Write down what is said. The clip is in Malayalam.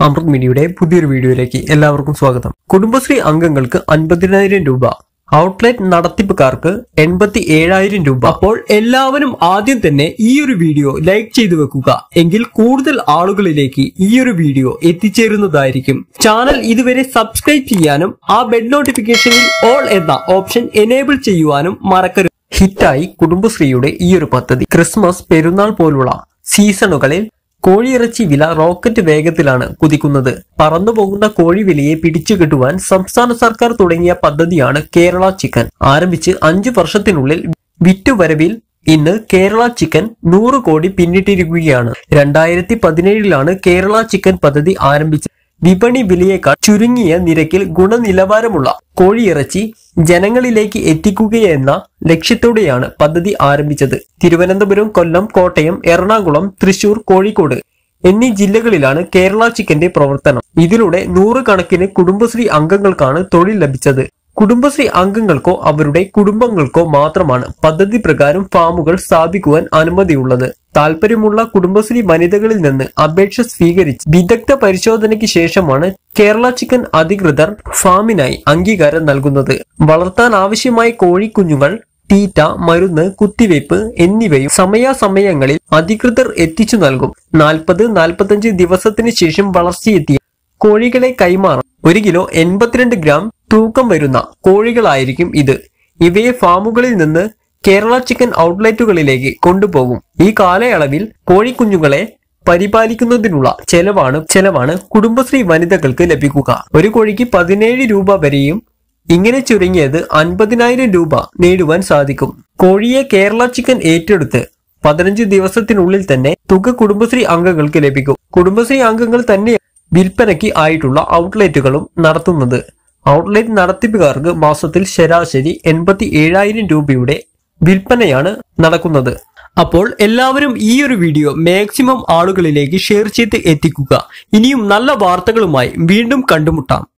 അമൃത് മീഡിയയുടെ പുതിയൊരു വീഡിയോയിലേക്ക് എല്ലാവർക്കും സ്വാഗതം കുടുംബശ്രീ അംഗങ്ങൾക്ക് അൻപതിനായിരം രൂപ ഔട്ട്ലെറ്റ് നടത്തിപ്പുകാർക്ക് എൺപത്തി ഏഴായിരം രൂപ അപ്പോൾ എല്ലാവരും ആദ്യം തന്നെ ഈ ഒരു വീഡിയോ ലൈക്ക് ചെയ്തു വെക്കുക എങ്കിൽ കൂടുതൽ ആളുകളിലേക്ക് ഈ ഒരു വീഡിയോ എത്തിച്ചേരുന്നതായിരിക്കും ചാനൽ ഇതുവരെ സബ്സ്ക്രൈബ് ചെയ്യാനും ആ ബെൽ നോട്ടിഫിക്കേഷനിൽ ഓൾ എന്ന ഓപ്ഷൻ എനേബിൾ ചെയ്യുവാനും മറക്കരുത് ഹിറ്റായി കുടുംബശ്രീയുടെ ഈ ഒരു പദ്ധതി ക്രിസ്മസ് പെരുന്നാൾ പോലുള്ള സീസണുകളിൽ കോഴിയിറച്ചി വില റോക്കറ്റ് വേഗത്തിലാണ് കുതിക്കുന്നത് പറന്നുപോകുന്ന കോഴി വിലയെ പിടിച്ചുകെട്ടുവാൻ സംസ്ഥാന സർക്കാർ തുടങ്ങിയ പദ്ധതിയാണ് കേരള ചിക്കൻ ആരംഭിച്ച് അഞ്ചു വർഷത്തിനുള്ളിൽ വിറ്റുവരവിൽ ഇന്ന് കേരള ചിക്കൻ നൂറ് കോടി പിന്നിട്ടിരിക്കുകയാണ് രണ്ടായിരത്തി പതിനേഴിലാണ് കേരള ചിക്കൻ പദ്ധതി ആരംഭിച്ചത് വിപണി വിലയേക്കാൾ ചുരുങ്ങിയ നിരക്കിൽ ഗുണനിലവാരമുള്ള കോഴിയിറച്ചി ജനങ്ങളിലേക്ക് എത്തിക്കുകയെന്ന ലക്ഷ്യത്തോടെയാണ് പദ്ധതി ആരംഭിച്ചത് തിരുവനന്തപുരം കൊല്ലം കോട്ടയം എറണാകുളം തൃശൂർ കോഴിക്കോട് എന്നീ ജില്ലകളിലാണ് കേരള ചിക്കന്റെ പ്രവർത്തനം ഇതിലൂടെ നൂറുകണക്കിന് കുടുംബശ്രീ അംഗങ്ങൾക്കാണ് തൊഴിൽ ലഭിച്ചത് കുടുംബശ്രീ അംഗങ്ങൾക്കോ അവരുടെ കുടുംബങ്ങൾക്കോ മാത്രമാണ് പദ്ധതി പ്രകാരം ഫാമുകൾ സ്ഥാപിക്കുവാൻ അനുമതിയുള്ളത് താല്പര്യമുള്ള കുടുംബശ്രീ വനിതകളിൽ നിന്ന് അപേക്ഷ സ്വീകരിച്ച് വിദഗ്ധ പരിശോധനയ്ക്ക് ശേഷമാണ് കേരള ചിക്കൻ അധികൃതർ ഫാമിനായി അംഗീകാരം നൽകുന്നത് വളർത്താൻ ആവശ്യമായ കോഴിക്കുഞ്ഞുങ്ങൾ തീറ്റ മരുന്ന് കുത്തിവയ്പ് എന്നിവയും സമയാസമയങ്ങളിൽ അധികൃതർ എത്തിച്ചു നൽകും നാൽപ്പത് നാൽപ്പത്തഞ്ച് ദിവസത്തിന് ശേഷം വളർച്ചയെത്തിയ കോഴികളെ കൈമാറാം ഒരു കിലോ എൺപത്തിരണ്ട് ഗ്രാം തൂക്കം വരുന്ന കോഴികളായിരിക്കും ഇത് ഇവയെ ഫാമുകളിൽ നിന്ന് കേരള ചിക്കൻ ഔട്ട്ലെറ്റുകളിലേക്ക് കൊണ്ടുപോകും ഈ കാലയളവിൽ കോഴിക്കുഞ്ഞുങ്ങളെ പരിപാലിക്കുന്നതിനുള്ള ചെലവാണ് ചെലവാണ് കുടുംബശ്രീ വനിതകൾക്ക് ലഭിക്കുക ഒരു കോഴിക്ക് പതിനേഴ് രൂപ വരെയും ഇങ്ങനെ ചുരുങ്ങിയത് അൻപതിനായിരം രൂപ നേടുവാൻ സാധിക്കും കോഴിയെ കേരള ചിക്കൻ ഏറ്റെടുത്ത് പതിനഞ്ച് ദിവസത്തിനുള്ളിൽ തന്നെ തുക കുടുംബശ്രീ അംഗങ്ങൾക്ക് ലഭിക്കും കുടുംബശ്രീ അംഗങ്ങൾ തന്നെ വിൽപ്പനയ്ക്ക് ആയിട്ടുള്ള ഔട്ട്ലെറ്റുകളും നടത്തുന്നത് ഔട്ട്ലെറ്റ് നടത്തിപ്പുകാർക്ക് മാസത്തിൽ ശരാശരി എൺപത്തി ഏഴായിരം രൂപയുടെ വിൽപ്പനയാണ് നടക്കുന്നത് അപ്പോൾ എല്ലാവരും ഈ ഒരു വീഡിയോ മാക്സിമം ആളുകളിലേക്ക് ഷെയർ ചെയ്ത് എത്തിക്കുക ഇനിയും നല്ല വാർത്തകളുമായി വീണ്ടും കണ്ടുമുട്ടാം